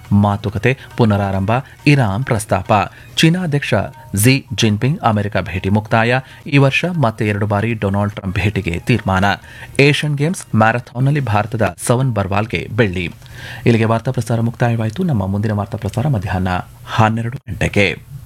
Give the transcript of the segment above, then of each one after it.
ಮಾತುಕತೆ ಪುನರಾರಂಭ ಇರಾನ್ ಪ್ರಸ್ತಾಪ ಚೀನಾ ಅಧ್ಯಕ್ಷ ಝಿ ಜಿನ್ಪಿಂಗ್ ಅಮೆರಿಕ ಭೇಟಿ ಮುಕ್ತಾಯ ಈ ವರ್ಷ ಮತ್ತೆ ಎರಡು ಬಾರಿ ಡೊನಾಲ್ಡ್ ಟ್ರಂಪ್ ಭೇಟಿಗೆ ತೀರ್ಮಾನ ಏಷ್ಯನ್ ಗೇಮ್ಸ್ ಮ್ಯಾರಥಾನ್ನಲ್ಲಿ ಭಾರತದ ಸವನ್ ಬರ್ವಾಲ್ಗೆ ಬೆಳ್ಳಿ ಇಲ್ಲಿಗೆ ವಾರ್ತಾ ಪ್ರಸಾರ ಮುಕ್ತಾಯವಾಯಿತು ನಮ್ಮ ಮುಂದಿನ ವಾರ್ತಾ ಪ್ರಸಾರ ಮಧ್ಯಾಹ್ನ ಹನ್ನೆರಡು ಗಂಟೆಗೆ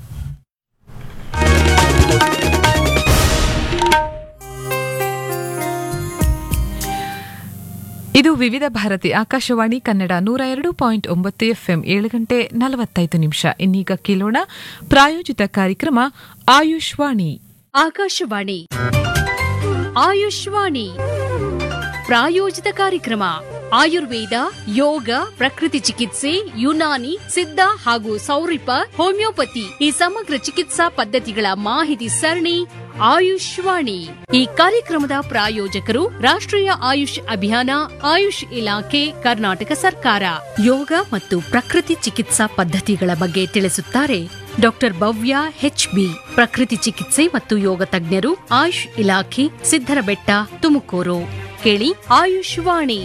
ಇದು ವಿವಿಧ ಭಾರತಿ ಆಕಾಶವಾಣಿ ಕನ್ನಡ ನೂರ ಎರಡು ಪಾಯಿಂಟ್ ಒಂಬತ್ತು ಎಫ್ಎಂ ಏಳು ಗಂಟೆ ನಲವತ್ತೈದು ನಿಮಿಷ ಇನ್ನೀಗ ಕೇಳೋಣ ಪ್ರಾಯೋಜಿತ ಕಾರ್ಯಕ್ರಮ ಆಯುಷ್ವಾಣಿ ಆಕಾಶವಾಣಿ ಆಯುಷ್ವಾಣಿ ಪ್ರಾಯೋಜಿತ ಕಾರ್ಯಕ್ರಮ ಆಯುರ್ವೇದ ಯೋಗ ಪ್ರಕೃತಿ ಚಿಕಿತ್ಸೆ ಯುನಾನಿ ಸಿದ್ಧ ಹಾಗೂ ಸೌರಿಪ ಹೋಮಿಯೋಪತಿ ಈ ಸಮಗ್ರ ಚಿಕಿತ್ಸಾ ಪದ್ಧತಿಗಳ ಮಾಹಿತಿ ಸರಣಿ ಆಯುಷ್ವಾಣಿ ಈ ಕಾರ್ಯಕ್ರಮದ ಪ್ರಾಯೋಜಕರು ರಾಷ್ಟ್ರೀಯ ಆಯುಷ್ ಅಭಿಯಾನ ಆಯುಷ್ ಇಲಾಖೆ ಕರ್ನಾಟಕ ಸರ್ಕಾರ ಯೋಗ ಮತ್ತು ಪ್ರಕೃತಿ ಚಿಕಿತ್ಸಾ ಪದ್ಧತಿಗಳ ಬಗ್ಗೆ ತಿಳಿಸುತ್ತಾರೆ ಡಾಕ್ಟರ್ ಭವ್ಯ ಹೆಚ್ ಬಿ ಪ್ರಕೃತಿ ಚಿಕಿತ್ಸೆ ಮತ್ತು ಯೋಗ ತಜ್ಞರು ಆಯುಷ್ ಇಲಾಖೆ ಸಿದ್ದರಬೆಟ್ಟ ತುಮಕೂರು ಕೇಳಿ ಆಯುಷ್ವಾಣಿ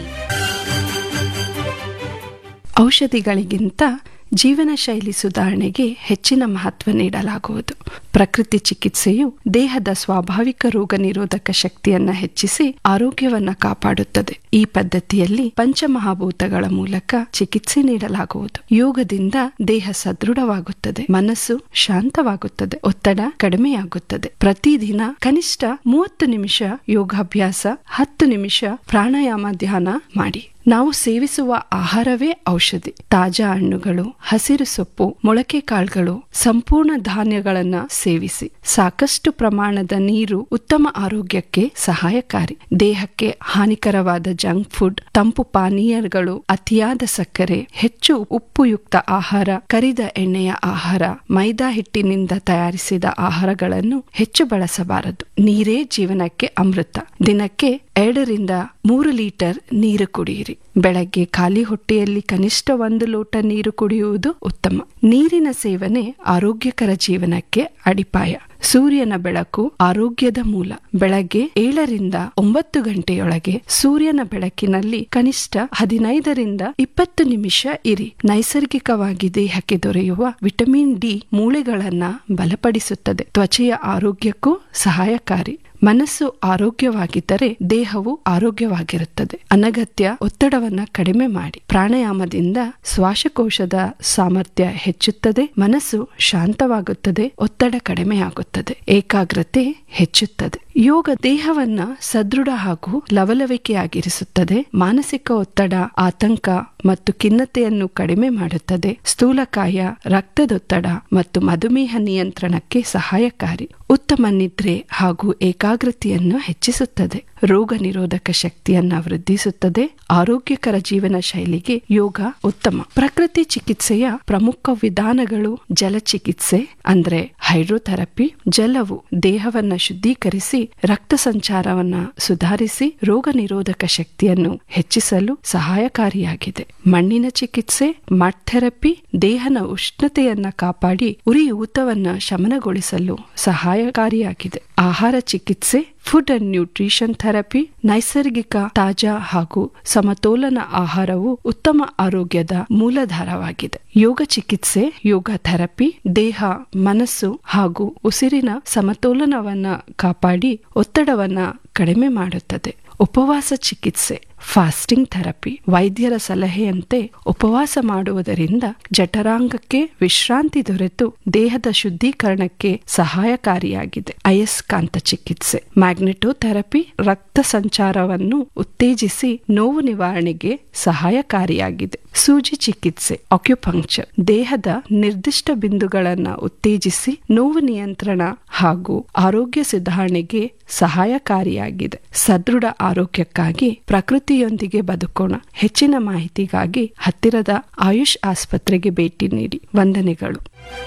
ಔಷಧಿಗಳಿಗಿಂತ ಜೀವನ ಶೈಲಿ ಸುಧಾರಣೆಗೆ ಹೆಚ್ಚಿನ ಮಹತ್ವ ನೀಡಲಾಗುವುದು ಪ್ರಕೃತಿ ಚಿಕಿತ್ಸೆಯು ದೇಹದ ಸ್ವಾಭಾವಿಕ ರೋಗ ನಿರೋಧಕ ಶಕ್ತಿಯನ್ನ ಹೆಚ್ಚಿಸಿ ಆರೋಗ್ಯವನ್ನ ಕಾಪಾಡುತ್ತದೆ ಈ ಪದ್ಧತಿಯಲ್ಲಿ ಪಂಚಮಹಾಭೂತಗಳ ಮೂಲಕ ಚಿಕಿತ್ಸೆ ನೀಡಲಾಗುವುದು ಯೋಗದಿಂದ ದೇಹ ಸದೃಢವಾಗುತ್ತದೆ ಮನಸ್ಸು ಶಾಂತವಾಗುತ್ತದೆ ಒತ್ತಡ ಕಡಿಮೆಯಾಗುತ್ತದೆ ಪ್ರತಿದಿನ ಕನಿಷ್ಠ ಮೂವತ್ತು ನಿಮಿಷ ಯೋಗಾಭ್ಯಾಸ ಹತ್ತು ನಿಮಿಷ ಪ್ರಾಣಾಯಾಮ ಧ್ಯಾನ ಮಾಡಿ ನಾವು ಸೇವಿಸುವ ಆಹಾರವೇ ಔಷಧಿ ತಾಜಾ ಹಣ್ಣುಗಳು ಹಸಿರು ಸೊಪ್ಪು ಮೊಳಕೆ ಕಾಳುಗಳು ಸಂಪೂರ್ಣ ಧಾನ್ಯಗಳನ್ನ ಸೇವಿಸಿ ಸಾಕಷ್ಟು ಪ್ರಮಾಣದ ನೀರು ಉತ್ತಮ ಆರೋಗ್ಯಕ್ಕೆ ಸಹಾಯಕಾರಿ ದೇಹಕ್ಕೆ ಹಾನಿಕರವಾದ ಜಂಕ್ ಫುಡ್ ತಂಪು ಪಾನೀಯಗಳು ಅತಿಯಾದ ಸಕ್ಕರೆ ಹೆಚ್ಚು ಉಪ್ಪುಯುಕ್ತ ಆಹಾರ ಕರಿದ ಎಣ್ಣೆಯ ಆಹಾರ ಮೈದಾ ಹಿಟ್ಟಿನಿಂದ ತಯಾರಿಸಿದ ಆಹಾರಗಳನ್ನು ಹೆಚ್ಚು ಬಳಸಬಾರದು ನೀರೇ ಜೀವನಕ್ಕೆ ಅಮೃತ ದಿನಕ್ಕೆ ಎರಡರಿಂದ ಮೂರು ಲೀಟರ್ ನೀರು ಕುಡಿಯಿರಿ ಬೆಳಗ್ಗೆ ಖಾಲಿ ಹೊಟ್ಟೆಯಲ್ಲಿ ಕನಿಷ್ಠ ಒಂದು ಲೋಟ ನೀರು ಕುಡಿಯುವುದು ಉತ್ತಮ ನೀರಿನ ಸೇವನೆ ಆರೋಗ್ಯಕರ ಜೀವನಕ್ಕೆ ಅಡಿಪಾಯ ಸೂರ್ಯನ ಬೆಳಕು ಆರೋಗ್ಯದ ಮೂಲ ಬೆಳಗ್ಗೆ ಏಳರಿಂದ ಒಂಬತ್ತು ಗಂಟೆಯೊಳಗೆ ಸೂರ್ಯನ ಬೆಳಕಿನಲ್ಲಿ ಕನಿಷ್ಠ ಹದಿನೈದರಿಂದ ಇಪ್ಪತ್ತು ನಿಮಿಷ ಇರಿ ನೈಸರ್ಗಿಕವಾಗಿ ದೇಹಕ್ಕೆ ದೊರೆಯುವ ವಿಟಮಿನ್ ಡಿ ಮೂಳೆಗಳನ್ನ ಬಲಪಡಿಸುತ್ತದೆ ತ್ವಚೆಯ ಆರೋಗ್ಯಕ್ಕೂ ಸಹಾಯಕಾರಿ ಮನಸ್ಸು ಆರೋಗ್ಯವಾಗಿದ್ದರೆ ದೇಹವು ಆರೋಗ್ಯವಾಗಿರುತ್ತದೆ ಅನಗತ್ಯ ಒತ್ತಡವನ್ನ ಕಡಿಮೆ ಮಾಡಿ ಪ್ರಾಣಾಯಾಮದಿಂದ ಶ್ವಾಸಕೋಶದ ಸಾಮರ್ಥ್ಯ ಹೆಚ್ಚುತ್ತದೆ ಮನಸ್ಸು ಶಾಂತವಾಗುತ್ತದೆ ಒತ್ತಡ ಕಡಿಮೆಯಾಗುತ್ತದೆ ಏಕಾಗ್ರತೆ ಹೆಚ್ಚುತ್ತದೆ ಯೋಗ ದೇಹವನ್ನ ಸದೃಢ ಹಾಗೂ ಲವಲವಿಕೆಯಾಗಿರಿಸುತ್ತದೆ ಮಾನಸಿಕ ಒತ್ತಡ ಆತಂಕ ಮತ್ತು ಖಿನ್ನತೆಯನ್ನು ಕಡಿಮೆ ಮಾಡುತ್ತದೆ ಸ್ಥೂಲಕಾಯ ರಕ್ತದೊತ್ತಡ ಮತ್ತು ಮಧುಮೇಹ ನಿಯಂತ್ರಣಕ್ಕೆ ಸಹಾಯಕಾರಿ ಉತ್ತಮ ನಿದ್ರೆ ಹಾಗೂ ಏಕಾಗ್ರತೆಯನ್ನು ಹೆಚ್ಚಿಸುತ್ತದೆ ರೋಗ ನಿರೋಧಕ ಶಕ್ತಿಯನ್ನ ವೃದ್ಧಿಸುತ್ತದೆ ಆರೋಗ್ಯಕರ ಜೀವನ ಶೈಲಿಗೆ ಯೋಗ ಉತ್ತಮ ಪ್ರಕೃತಿ ಚಿಕಿತ್ಸೆಯ ಪ್ರಮುಖ ವಿಧಾನಗಳು ಜಲ ಚಿಕಿತ್ಸೆ ಅಂದ್ರೆ ಹೈಡ್ರೋಥೆರಪಿ ಜಲವು ದೇಹವನ್ನ ಶುದ್ಧೀಕರಿಸಿ ರಕ್ತ ಸಂಚಾರವನ್ನ ಸುಧಾರಿಸಿ ರೋಗ ನಿರೋಧಕ ಶಕ್ತಿಯನ್ನು ಹೆಚ್ಚಿಸಲು ಸಹಾಯಕಾರಿಯಾಗಿದೆ ಮಣ್ಣಿನ ಚಿಕಿತ್ಸೆ ಮಡ್ ಥೆರಪಿ ದೇಹನ ಉಷ್ಣತೆಯನ್ನ ಕಾಪಾಡಿ ಉರಿಯೂತವನ್ನ ಶಮನಗೊಳಿಸಲು ಸಹಾಯಕಾರಿಯಾಗಿದೆ ಆಹಾರ ಚಿಕಿತ್ಸೆ ಫುಡ್ ಅಂಡ್ ನ್ಯೂಟ್ರಿಷನ್ ಥೆರಪಿ ನೈಸರ್ಗಿಕ ತಾಜಾ ಹಾಗೂ ಸಮತೋಲನ ಆಹಾರವು ಉತ್ತಮ ಆರೋಗ್ಯದ ಮೂಲಾಧಾರವಾಗಿದೆ ಯೋಗ ಚಿಕಿತ್ಸೆ ಯೋಗ ಥೆರಪಿ ದೇಹ ಮನಸ್ಸು ಹಾಗೂ ಉಸಿರಿನ ಸಮತೋಲನವನ್ನ ಕಾಪಾಡಿ ಒತ್ತಡವನ್ನ ಕಡಿಮೆ ಮಾಡುತ್ತದೆ ಉಪವಾಸ ಚಿಕಿತ್ಸೆ ಫಾಸ್ಟಿಂಗ್ ಥೆರಪಿ ವೈದ್ಯರ ಸಲಹೆಯಂತೆ ಉಪವಾಸ ಮಾಡುವುದರಿಂದ ಜಠರಾಂಗಕ್ಕೆ ವಿಶ್ರಾಂತಿ ದೊರೆತು ದೇಹದ ಶುದ್ಧೀಕರಣಕ್ಕೆ ಸಹಾಯಕಾರಿಯಾಗಿದೆ ಅಯಸ್ಕಾಂತ ಚಿಕಿತ್ಸೆ ಮ್ಯಾಗ್ನೆಟೋಥೆರಪಿ ರಕ್ತ ಸಂಚಾರವನ್ನು ಉತ್ತೇಜಿಸಿ ನೋವು ನಿವಾರಣೆಗೆ ಸಹಾಯಕಾರಿಯಾಗಿದೆ ಸೂಜಿ ಚಿಕಿತ್ಸೆ ಆಕ್ಯುಪಂಕ್ಚರ್ ದೇಹದ ನಿರ್ದಿಷ್ಟ ಬಿಂದುಗಳನ್ನು ಉತ್ತೇಜಿಸಿ ನೋವು ನಿಯಂತ್ರಣ ಹಾಗೂ ಆರೋಗ್ಯ ಸುಧಾರಣೆಗೆ ಸಹಾಯಕಾರಿಯಾಗಿದೆ ಸದೃಢ ಆರೋಗ್ಯಕ್ಕಾಗಿ ಪ್ರಕೃತಿಯೊಂದಿಗೆ ಬದುಕೋಣ ಹೆಚ್ಚಿನ ಮಾಹಿತಿಗಾಗಿ ಹತ್ತಿರದ ಆಯುಷ್ ಆಸ್ಪತ್ರೆಗೆ ಭೇಟಿ ನೀಡಿ ವಂದನೆಗಳು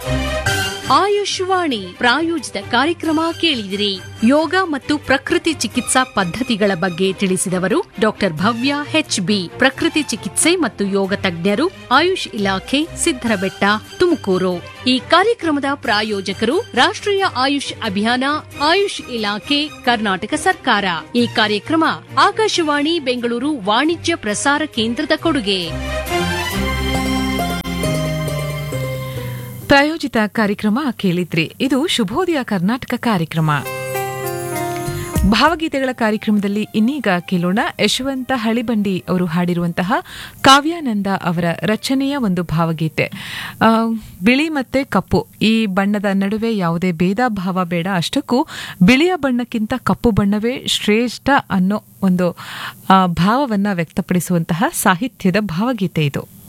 ಆಯುಷ್ವಾಣಿ ಪ್ರಾಯೋಜಿತ ಕಾರ್ಯಕ್ರಮ ಕೇಳಿದಿರಿ ಯೋಗ ಮತ್ತು ಪ್ರಕೃತಿ ಚಿಕಿತ್ಸಾ ಪದ್ಧತಿಗಳ ಬಗ್ಗೆ ತಿಳಿಸಿದವರು ಡಾಕ್ಟರ್ ಭವ್ಯ ಹೆಚ್ ಬಿ ಪ್ರಕೃತಿ ಚಿಕಿತ್ಸೆ ಮತ್ತು ಯೋಗ ತಜ್ಞರು ಆಯುಷ್ ಇಲಾಖೆ ಸಿದ್ದರಬೆಟ್ಟ ತುಮಕೂರು ಈ ಕಾರ್ಯಕ್ರಮದ ಪ್ರಾಯೋಜಕರು ರಾಷ್ಟ್ರೀಯ ಆಯುಷ್ ಅಭಿಯಾನ ಆಯುಷ್ ಇಲಾಖೆ ಕರ್ನಾಟಕ ಸರ್ಕಾರ ಈ ಕಾರ್ಯಕ್ರಮ ಆಕಾಶವಾಣಿ ಬೆಂಗಳೂರು ವಾಣಿಜ್ಯ ಪ್ರಸಾರ ಕೇಂದ್ರದ ಕೊಡುಗೆ ಪ್ರಾಯೋಜಿತ ಕಾರ್ಯಕ್ರಮ ಕೇಳಿದ್ರಿ ಇದು ಶುಭೋದಯ ಕರ್ನಾಟಕ ಕಾರ್ಯಕ್ರಮ ಭಾವಗೀತೆಗಳ ಕಾರ್ಯಕ್ರಮದಲ್ಲಿ ಇನ್ನೀಗ ಕೇಳೋಣ ಯಶವಂತ ಹಳಿಬಂಡಿ ಅವರು ಹಾಡಿರುವಂತಹ ಕಾವ್ಯಾನಂದ ಅವರ ರಚನೆಯ ಒಂದು ಭಾವಗೀತೆ ಆ, ಬಿಳಿ ಮತ್ತೆ ಕಪ್ಪು ಈ ಬಣ್ಣದ ನಡುವೆ ಯಾವುದೇ ಭೇದ ಭಾವ ಬೇಡ ಅಷ್ಟಕ್ಕೂ ಬಿಳಿಯ ಬಣ್ಣಕ್ಕಿಂತ ಕಪ್ಪು ಬಣ್ಣವೇ ಶ್ರೇಷ್ಠ ಅನ್ನೋ ಒಂದು ಆ, ಭಾವವನ್ನ ವ್ಯಕ್ತಪಡಿಸುವಂತಹ ಸಾಹಿತ್ಯದ ಭಾವಗೀತೆ ಇದು